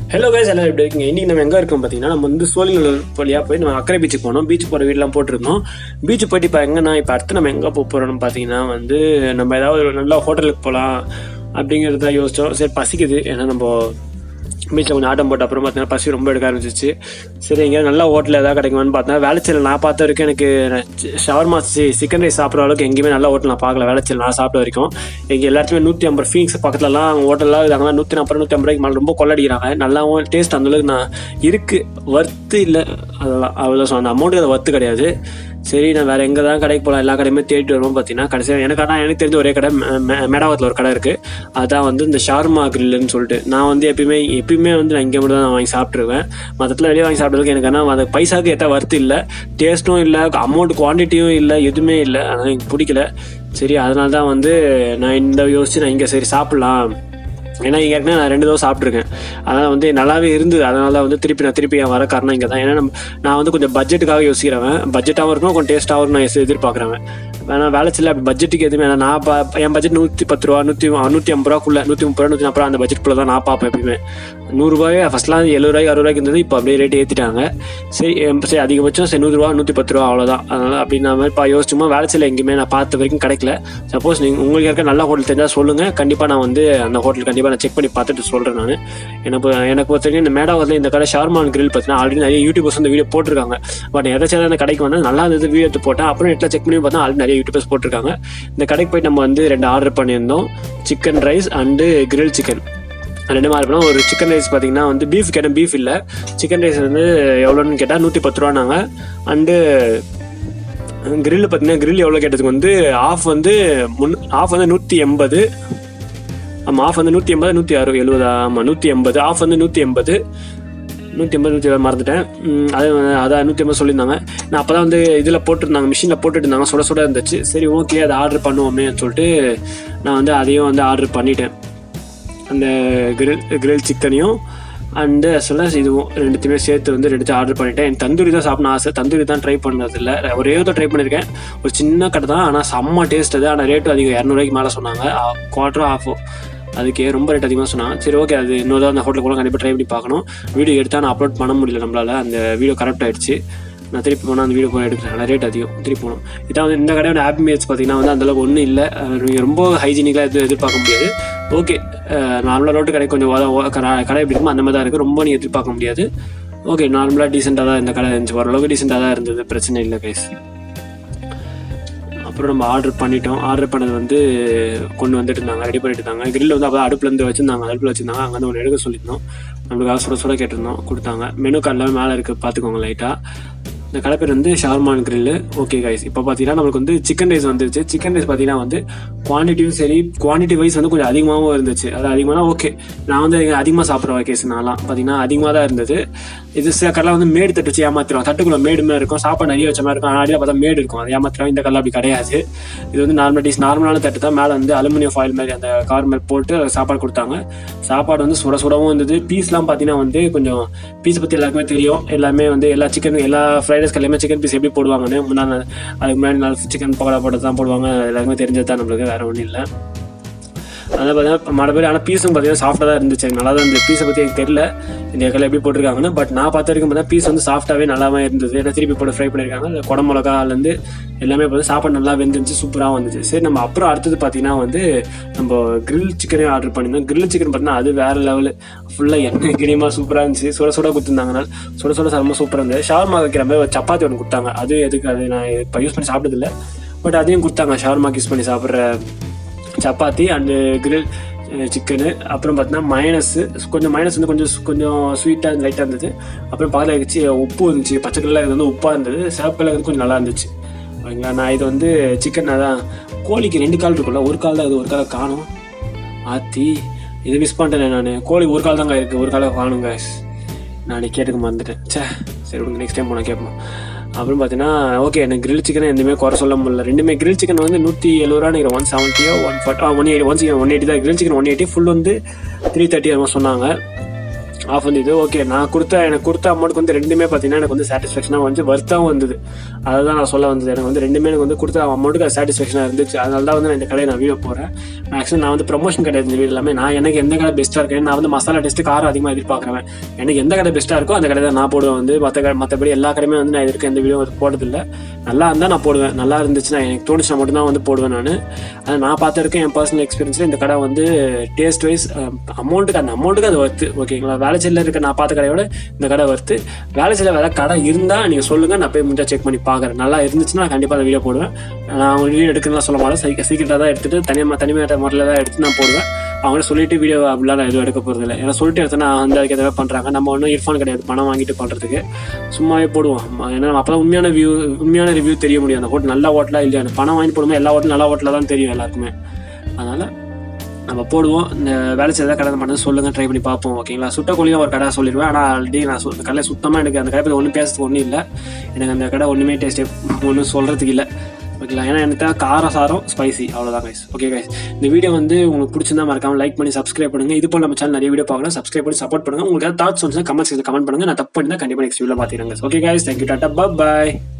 Hello guys எல்லாம் எப்படி இருக்கீங்க இன்னைக்கு நம்ம எங்க இருக்கோம் பார்த்தீங்கன்னா நம்ம வந்து சோழிங்கநல்லூர் வழியா போய் நம்ம அக்கறை பீச்சுக்கு போனோம் பீச் போகிற வீடெலாம் போட்டிருந்தோம் பீச் போயிட்டு இப்போ எங்கன்னா இப்போ அடுத்து நம்ம எங்கே போக போகிறோம்னு பார்த்தீங்கன்னா வந்து நம்ம ஏதாவது ஒரு நல்ல ஹோட்டலுக்கு போகலாம் அப்படிங்கிறத யோசிச்சோம் சரி பசிக்குது ஏன்னா நம்ம பீச்சில் கொஞ்சம் ஆட்டம் போட்ட அப்புறம் பார்த்தீங்கன்னா பசி ரொம்ப எடுக்க ஆரம்பிச்சிச்சு சரி எங்கேயாவது நல்ல ஹோட்டல் ஏதாவது கிடைக்குமான்னு பார்த்தா வேலைச்சல் நான் பார்த்த வரைக்கும் எனக்கு ஷவர்மா சிக்கன் ரைஸ் சாப்பிட்ற அளவுக்கு எங்கேயுமே நல்ல ஹோட்டல் நான் பார்க்கல வேலைச்சல் நான் சாப்பிட்ட வரைக்கும் எங்கே எல்லாத்துமே நூற்றி ஐம்பது ஃபீங்ஸ் பக்கத்துலலாம் ஹோட்டல்லாம் இருக்காங்க நூற்றி நாற்பது நூற்றி ஐம்பது ரூபாய்க்கு மேலே ரொம்ப கொள்ளடிக்கிறாங்க நல்லாவும் டேஸ்ட் அந்தளவுக்கு நான் இருக்குது ஒர்த்து இல்லை அதெல்லாம் அவ்வளோ சொன்ன அமௌண்ட்டுக்கு அது ஒர்த்து கிடையாது சரி நான் வேறு எங்கே தான் கடைக்கு போகலாம் எல்லா கடையுமே தேடிட்டு வருவோம் பார்த்தீங்கன்னா கடைசியாக எனக்கு ஆனால் எனக்கு தெரிஞ்ச ஒரே கடை மே- மே- மேடாவத்தில் ஒரு கடை இருக்குது அதான் வந்து இந்த ஷார்மா கிரில்லுன்னு சொல்லிட்டு நான் வந்து எப்பயுமே எப்பயுமே வந்து நான் இங்கே மட்டும் தான் நான் வாங்கி சாப்பிட்ருவேன் மற்றத்தில் வெளியே வாங்கி சாப்பிட்றதுக்கு எனக்கு ஆனால் அந்த பைசாக்கு ஏற்ற வர்த்து இல்லை டேஸ்ட்டும் இல்லை அமௌண்ட் குவான்டிட்டியும் இல்லை எதுவுமே இல்லை அதனால் எனக்கு பிடிக்கல சரி அதனால தான் வந்து நான் இந்த யோசிச்சு நான் இங்கே சரி சாப்பிட்லாம் ஏன்னா இங்கே ஏற்கனவே நான் ரெண்டு தடவை சாப்பிட்ருக்கேன் அதனால் வந்து நல்லாவே இருந்தது அதனால தான் வந்து திருப்பி நான் திருப்பி என் வர காரணம் இங்கே தான் ஏன்னா நம்ம நான் வந்து கொஞ்சம் பட்ஜெட்டுக்காக யோசிக்கிறவன் பட்ஜெட்டாகவும் இருக்கணும் கொஞ்சம் டேஸ்ட்டாகவும் நான் எஸ் எதிர்பார்க்குறேன் ஆனால் வேலை செய்யல அப்படி பட்ஜெட்டுக்கு எதுவுமே இல்லை. நான் பா என் பட்ஜெட் நூற்றி பத்து ரூபா நூற்றி நூற்றி ஐம்பது ரூபாக்குள்ள நூற்றி முப்பது ரூபா நூற்றி நாற்பது ரூபா அந்த பட்ஜெட்குள்ளே தான் நான் பார்ப்பேன் எப்பயுமே நூறுரூபாயே ஃபஸ்ட்லாம் எழுபது ரூபாய்க்கு அறுபது ரூபாய்க்கு இருந்தது இப்போ அப்படியே ரேட் ஏற்றிட்டாங்க சரி எம் சரி அதிகபட்சம் சரி நூறுரூவா நூற்றி பத்து ரூபா அவ்வளோதான் அதனால் அப்படி நான் மாதிரி பா யோசிச்சுமா வேலை செய்யல எங்கேயுமே நான் பார்த்த வரைக்கும் கிடைக்கல சப்போஸ் நீங்கள் உங்களுக்கு இருக்க நல்ல ஹோட்டல் தெரிஞ்சால் சொல்லுங்கள் கண்டிப்பாக நான் வந்து அந்த ஹோட்டல் கண்டிப்பாக நான் செக் பண்ணி பார்த்துட்டு சொல்கிறேன் நான் எனக்கு எனக்கு பொறுத்த வரைக்கும் இந்த மேடாவத்தில் இந்த கடை ஷார்மான் கிரில் பார்த்தீங்கன்னா ஆல்ரெடி நிறைய யூடியூபர்ஸ் வந்து வீடியோ போட்டிருக்காங்க பட் எதாச்சும் அந்த கடைக்கு வந்து நல்லா இருந்தது வீடியோ எடுத்து போட்டேன் அப்புறம் நெட்டில் செக் பண்ணி பார்த்தா ஆல்ரெடி நிறைய யூடியூபர்ஸ் போட்டிருக்காங்க இந்த கடைக்கு போய் நம்ம வந்து ரெண்டு ஆர்டர் பண்ணியிருந்தோம் chicken rice and grill chicken ரெண்டு மாதிரி பண்ணோம் ஒரு சிக்கன் ரைஸ் பார்த்தீங்கன்னா வந்து பீஃப் கேட்டேன் பீஃப் இல்லை சிக்கன் ரைஸ் வந்து எவ்வளோன்னு கேட்டால் நூற்றி பத்து ரூபானாங்க அண்டு கிரில் பார்த்தீங்கன்னா கிரில் எவ்வளோ கேட்டதுக்கு வந்து ஆஃப் வந்து முன் ஆஃப் வந்து நூற்றி எண்பது ஆமாம் ஆஃப் வந்து நூற்றி எண்பது நூற்றி அறுபது எழுபதா ஆமாம் நூற்றி எண்பது ஆஃப் வந்து நூற்றி எண்பது நூற்றி எண்பது நூற்றி எழுபது மறந்துட்டேன் ம், அது அதான் நூற்றி எண்பது சொல்லியிருந்தாங்க நான் அப்போ தான் வந்து இதில் போட்டிருந்தாங்க மிஷினில் போட்டுட்டு இருந்தாங்க சுட சுட இருந்துச்சு சரி ஓகே அதை ஆர்டர் பண்ணுவோமேன்னு சொல்லிட்டு நான் வந்து அதையும் வந்து ஆர்டர் பண்ணிட்டேன் அந்த கிரில் கிரில் சிக்கனையும் அண்டு சொல்ல இதுவும் ரெண்டுத்தையுமே சேர்த்து வந்து ரெண்டு ஆர்டர் பண்ணிட்டேன் எனக்கு தந்தூரி தான் சாப்பிடணும் ஆசை தந்தூரி தான் ட்ரை பண்ணதில்ல ஒரே ஒரு ட்ரை பண்ணியிருக்கேன் ஒரு சின்ன கடை தான் ஆனால் செம்ம டேஸ்ட் அது ஆனால் ரேட்டு அதிகம் இரநூறுவாய்க்கு மேலே சொன்னாங்க குவார்டரோ ஆஃபோ அதுக்கே ரொம்ப ரேட் அதிகமாக சொன்னாங்க சரி ஓகே அது இன்னொரு அந்த ஹோட்டல் கூட கண்டிப்பாக ட்ரை பண்ணி பார்க்கணும் வீடியோ எடுத்தால் நான் அப்லோட் பண்ண முடியல நம்மளால அந்த வீடியோ கரெக்ட் ஆயிடுச்சு நான் திருப்பி போனால் அந்த வீடியோ போய் எடுக்கிறேன் ஆனால் ரேட் அதிகம் திருப்பி போகணும் இதான் வந்து இந்த கடையோட ஆப் மேட்ச் பார்த்தீங்கன்னா வந்து அந்தளவுக்கு ஒன்றும் இல்லை நீங்கள் ரொம்ப ஹைஜீனிக்காக எதுவும் எதிர்பார்க்க முடியாது ஓகே நார்மலாக ரோட்டு கடை கொஞ்சம் ஓ- ஓ- கடை கடை எப்படி இருக்குமோ அந்த மாதிரி தான் இருக்குது ரொம்ப நீங்கள் எதிர்பார்க்க முடியாது ஓகே நார்மலாக டீசெண்டாக தான் இந்த கடை இருந்துச்சு ஓரளவுக்கு டீசெண்டாக தான் இருந்தது பிரச்சனை இல்லை கைஸ் அப்புறம் நம்ம ஆர்டர் பண்ணிட்டோம் ஆர்டர் பண்ணது வந்து கொண்டு வந்துட்டு இருந்தாங்க ரெடி பண்ணிட்டு இருந்தாங்க grill வந்து அப்போ அடுப்புலேருந்து வச்சிருந்தாங்க அடுப்பில் வச்சிருந்தாங்க அங்கே வந்து ஒன்று எடுக்க சொல்லியிருந்தோம் நம்மளுக்காக சுட சுட கேட்டிருந்தோம் கொடுத்தாங்க மெனு கார்டில் மேலே இருக்குது பார்த்துக்கோங்க லைட்டாக இந்த கடை பேர் வந்து ஷார்மான் கிரில் ஓகே கைஸ் இப்போ பார்த்தீங்கன்னா நம்மளுக்கு வந்து சிக்கன் ரைஸ் வந்துருச்சு சிக்கன் ரைஸ் பார்த்தீங்கன்னா வந்து குவான்டிட்டியும் சரி குவான்டிட்டி வைஸ் வந்து கொஞ்சம் அதிகமாகவும் இருந்துச்சு அது அதிகமாக ஓகே நான் வந்து அதிகமாக சாப்பிட்ற கேஸ் நான்லாம் பார்த்தீங்கன்னா அதிகமாக தான் இருந்தது இது சில கடலை வந்து மேடு தட்டு வச்சு ஏமாத்திரும் தட்டுக்குள்ள மேடு மாதிரி இருக்கும் சாப்பாடு நிறைய வச்ச மாதிரி இருக்கும் ஆனால் அடியில் பார்த்தா மேடு இருக்கும் அது ஏமாத்திரம் இந்த கடலை அப்படி கிடையாது இது வந்து நார்மல் டிஷ் நார்மலான தட்டு தான் மேலே வந்து அலுமினியம் ஃபாயில் மாதிரி அந்த கவர் மேல் போட்டு அதுல சாப்பாடு கொடுத்தாங்க சாப்பாடு வந்து சுட சுடவும் இருந்தது பீஸ்லாம் பார்த்தீங்கன்னா வந்து கொஞ்சம் பீஸ் பற்றி எல்லாருக்குமே தெரியும் எல்லாமே வந்து எல்லா சிக்கன் எல்லா ஃப்ரைட் ரைஸ்க்கு எல்லாமே சிக்கன் பீஸ் எப்படி போடுவாங்கன்னு முன்னாடி நாள் அதுக்கு முன்னாடி நாள் சிக்கன் பக்கோடா போட்டு தான் போடுவாங்க எல்லாருக்குமே தெரிஞ்சது தான் நம்மளுக்கு வேற ஒன்றும் இல்லை அதான் பார்த்தீங்கன்னா மழை பேர் ஆனால் பீஸும் பார்த்தீங்கன்னா சாஃப்டாக தான் இருந்துச்சு எனக்கு நல்லா தான் இருந்தது பீஸை பற்றி எனக்கு தெரியல இந்த கல்ல எப்படி போட்டிருக்காங்கன்னு பட் நான் பார்த்த வரைக்கும் பார்த்தா பீஸ் வந்து சாஃப்டாகவே நல்லாவே இருந்தது ஏன்னா திருப்பி போட்டு ஃப்ரை பண்ணியிருக்காங்க அந்த குட மிளகாலேருந்து எல்லாமே பார்த்து சாப்பாடு நல்லா வெந்துருந்துச்சு சூப்பராக வந்துச்சு சரி நம்ம அப்புறம் அடுத்தது பார்த்தீங்கன்னா வந்து நம்ம கிரில் சிக்கனே ஆர்டர் பண்ணியிருந்தோம் கிரில் சிக்கன் பார்த்தீங்கன்னா அது வேற லெவலு ஃபுல்லாக எண்ணெய் கிரியமாக சூப்பராக இருந்துச்சு சுட சுட கொடுத்துருந்தாங்க சுட சுட ரொம்ப சூப்பராக இருந்தது ஷவர்மா வைக்கிற மாதிரி ஒரு சப்பாத்தி ஒன்று கொடுத்தாங்க அது எதுக்கு அது நான் இப்போ யூஸ் பண்ணி சாப்பிட்டதில்ல பட் அதையும் கொடுத்தாங்க ஷவர்மாக்கு யூஸ் பண்ணி சாப்பிட்ற சப்பாத்தி அண்டு கிரில் சிக்கனு அப்புறம் பார்த்தீங்கன்னா மைனஸ் கொஞ்சம் மைனஸ் வந்து கொஞ்சம் கொஞ்சம் ஸ்வீட்டாக லைட்டாக இருந்தது அப்புறம் பக்கத்தில் வச்சு உப்பு இருந்துச்சு பச்சை கலரில் இது வந்து உப்பாக இருந்தது சிவப்பு கலர் வந்து கொஞ்சம் நல்லா இருந்துச்சு ஓகேங்களா நான் இது வந்து சிக்கன் அதான் கோழிக்கு ரெண்டு கால் இருக்குல்ல ஒரு கால் தான் இது ஒரு காலை காணும் ஆத்தி இது மிஸ் பண்ணிட்டேன் நான் கோழி ஒரு கால் தாங்க இருக்குது ஒரு காலை காணும் guys நான் கேட்டுக்க மறந்துட்டேன் ச்சே சரி விடுங்க நெக்ஸ்ட் டைம் போனால் கேட்போம் அப்புறம் பார்த்தீங்கன்னா ஓகே எனக்கு கிரில் சிக்கன் எதுவுமே குறை சொல்ல முடியல ரெண்டுமே கிரில் சிக்கன் வந்து நூற்றி எழுபது ரூபா நினைக்கிறேன் ஒன் செவன்ட்டியோ one forty one eighty one chicken one eighty தான் grill chicken one eighty full வந்து த்ரீ தேர்ட்டி அது மாதிரி சொன்னாங்க ஆஃப் வந்தது ஓகே நான் கொடுத்த எனக்கு கொடுத்த அமௌண்ட்க்கு வந்து ரெண்டுமே பார்த்தீங்கன்னா எனக்கு வந்து சாட்டிஸ்ஃபேக்ஷனாக வந்து வர்த்தாகவும் வந்தது அதை தான் நான் சொல்ல வந்தது எனக்கு வந்து ரெண்டுமே எனக்கு வந்து கொடுத்த அமௌண்ட்டுக்கு அது சாட்டிஸ்ஃபேக்ஷனாக இருந்துச்சு அதனால தான் வந்து நான் இந்த கடையை நான் வீடியோ போகிறேன் மேக்ஸிமம் நான் வந்து ப்ரொமோஷன் கிடையாது இந்த வீடியோ எல்லாமே நான் எனக்கு எந்த கடை பெஸ்ட்டாக இருக்கு நான் வந்து மசாலா டெஸ்ட்டு காரம் அதிகமாக எதிர்பார்க்குறேன் எனக்கு எந்த கடை பெஸ்ட்டாக இருக்கோ அந்த கடை தான் நான் போடுவேன் வந்து மற்ற கடை மற்றபடி எல்லா கடையுமே வந்து நான் இருக்க எந்த வீடியோ போடுறதில்ல நல்லா இருந்தால் நான் போடுவேன் நல்லா இருந்துச்சுன்னா எனக்கு தோணுச்சுனா மட்டும் தான் வந்து போடுவேன் நான் ஆனால் நான் பார்த்த இருக்க என் பர்சனல் எக்ஸ்பீரியன்ஸில் இந்த கடை வந்து டேஸ்ட் வைஸ் அமௌண்ட்டுக்கு அந்த அமௌண்ட்டுக்கு அது ஒர்த்து ஓகேங்களா வேலைச்சேரியில் இருக்க நான் பார்த்த கடையோட இந்த கடை ஒர்த்து வேலைச்சேரியில் வேலை கடை இருந்தால் நீங்கள் சொல்லுங்கள் நான் போய் முடிஞ்சா செக் பண்ணி பார்க்குறேன் நல்லா இருந்துச்சுன்னா நான் கண்டிப்பாக அந்த வீடியோ போடுவேன் நான் அவங்க வீடியோ எடுக்கிறதா சொல்ல மாட்டேன் சீக்கிரம் சீக்கிரட்டாக தான் எடுத்துட்டு தனியாக தனிமையான முறையில் தான் எடுத்து நான் போடுவேன் அவங்கள்ட்ட சொல்லிட்டு வீடியோ அப்படிலாம் நான் எதுவும் எடுக்க போகிறது இல்லை ஏன்னா சொல்லிட்டு எடுத்தா வந்து அதுக்கு எதாவது பண்ணுறாங்க நம்ம ஒன்றும் இர்ஃபான் கிடையாது பணம் வாங்கிட்டு பண்ணுறதுக்கு சும்மாவே போடுவோம் ஏன்னா அப்போ தான் உண்மையான வியூ உண்மையான ரிவ்யூ தெரிய முடியும் அந்த ஹோட்டல் நல்ல ஹோட்டலாக இல்லையா பணம் வாங்கி போடும்போது எல்லா ஹோட்டலும் நல்ல ஹோட்டலாக தான் தெரியும் எல்லாருக்குமே அதனால் நம்ம போடுவோம் இந்த வேலை செய்யறதா கடை பண்ணது சொல்லுங்க ட்ரை பண்ணி பார்ப்போம் ஓகேங்களா சுட்ட கோழியும் ஒரு கடை சொல்லிடுவேன் ஆனால் ஆல்ரெடி நான் சொல் கடையில் சுத்தமாக எனக்கு அந்த கடை பற்றி ஒன்றும் பேசுறதுக்கு ஒன்றும் இல்லை எனக்கு அந்த கடை ஒன்றுமே டேஸ்ட் ஒன்றும் சொல்கிறதுக்கு இல்லை ஓகேங்களா ஏன்னா எனக்கு தேவை காரம் சாரம் ஸ்பைசி அவ்வளோதான் கைஸ் ஓகே கைஸ் இந்த வீடியோ வந்து உங்களுக்கு பிடிச்சிருந்தா மறக்காம லைக் பண்ணி சப்ஸ்கிரைப் பண்ணுங்க இது போல நம்ம சேனல் நிறைய வீடியோ பார்க்கலாம் சப்ஸ்கிரைப் பண்ணி சப்போர்ட் பண்ணுங்க உங்களுக்கு ஏதாவது தாட்ஸ் வந்து கமெண்ட் செக்ஷன் கமெண்ட் பண்ணுங்க நான் தப்பு பண்ணி கண்டிப்பாக நெக்ஸ்ட் வீடியோ பார்த்துக்கிறேன் ஓகே கைஸ் தேங்க்யூ டாட்டா பாய்